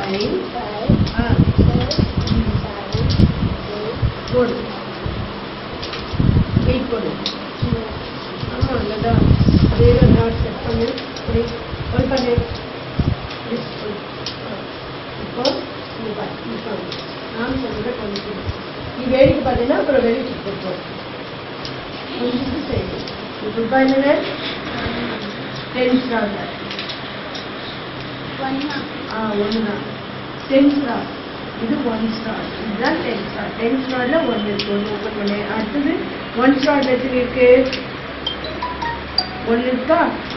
Five five, ஆ six, seven, eight, போடு weight போடு nine. ஆமாம் நல்லதான் அதே டாட் செட் பண்ணு இப்படி ஒரு பண்ணு Yes, hold. ஆ. இப்போ இங்க பாரு, இங்க பாரு. நான் சொல்றதை கொஞ்சம் நீ வேடிக்கை பார்த்தீங்கன்னா அப்புறம் வெளியே கொடுப்போம் கொஞ்சம் செய்யும் இப்போ என்னென்ன டென் ஸ்டார் One mark. ஆ ஒன்று தான் டென் ஸ்டார் இது ஒன் ஸ்டார் இதுதான் டென் ஸ்டார் டென் ஸ்டாரில் ஒன் இருக்கு ஒன்று ஓப்பன் பண்ணேன் அடுத்தது ஒன் ஸ்டார் எத்தனை இருக்கு ஒன்று இருக்கா